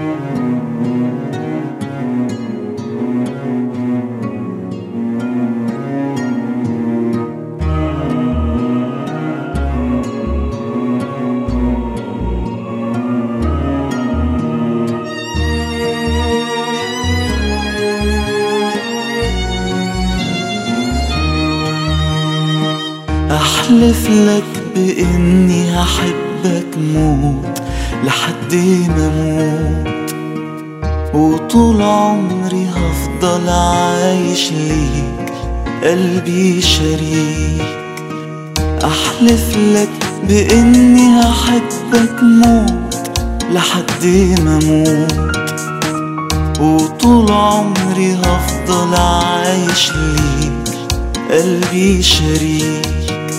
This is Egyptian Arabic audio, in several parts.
احلف لك باني هحبك موت لحد ما اموت وطول عمري هفضل عايش ليك قلبي شريك احلف لك باني هحبك موت لحد ما اموت وطول عمري هفضل عايش ليك قلبي شريك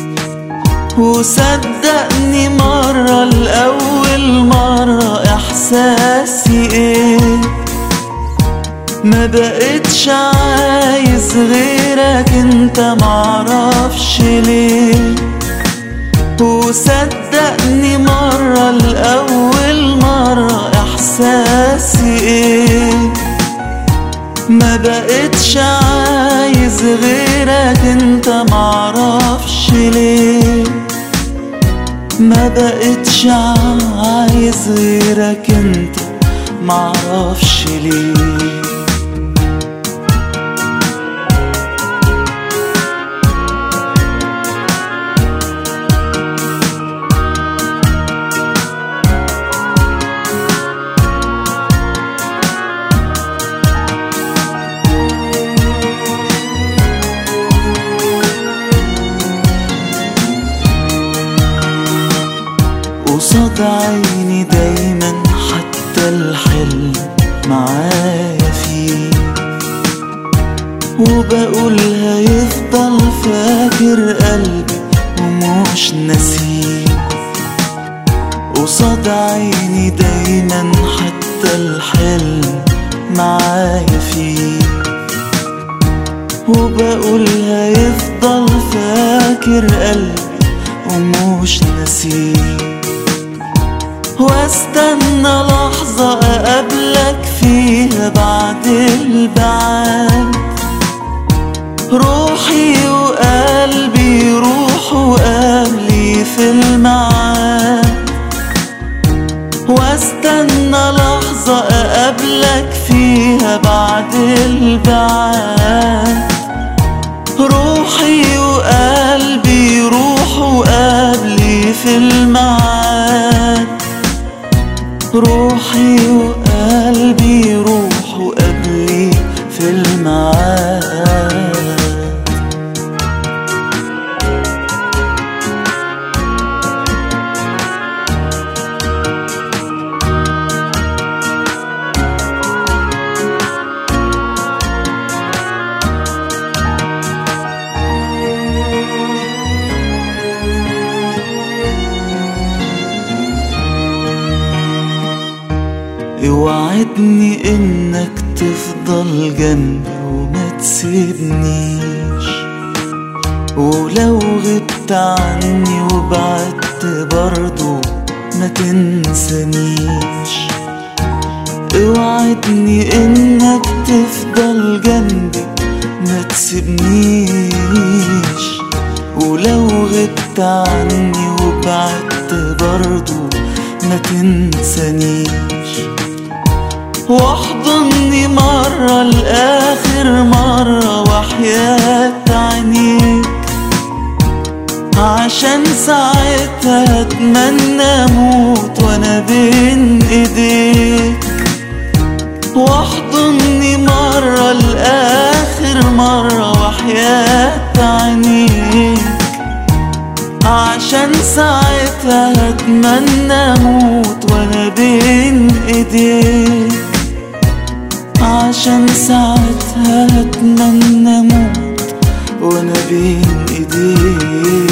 وصدقني مرة الأول مرة إحساسي إيه ما بقتش عايز غيرك انت معرفش ليه وصدقني مرة الأول مرة إحساسي إيه ما بقتش عايز غيرك انت معرفش ليه ما بقتش عايز غيرك انت معرفش ليه قصاد عيني دايما حتى الحلم معايا فيه وبقول هيفضل فاكر قلبي ومش ناسيه قصاد عيني دايما حتى الحلم معايا فيه وبقول هيفضل فاكر قلبي ومش ناسيه واستنى لحظة أقابلك فيها بعد البعاد روحي وقلبي روح وقبلي في الميعاد واستنى لحظة أقابلك فيها بعد البعاد روحي وقلبي روح وقبلي في الميعاد روحي وقلبي روح وقبلي في الميعاد اوعدني انك تفضل جنبي وما تسيبنيش ولو غبت عني وبعدت برضو ما تنسانيش اوعدني انك تفضل جنبي ما تسيبنيش ولو غبت عني وبعدت برضو ما تنسانيش واحضني مرة لآخر مرة وحياة عينيك عشان ساعتها اتمنى اموت وانا بين ايديك واحضني مرة لآخر مرة وحياة عينيك عشان ساعتها اتمنى اموت وانا بين ايديك عشان ساعتها اتمنى اموت وانا بين ايديك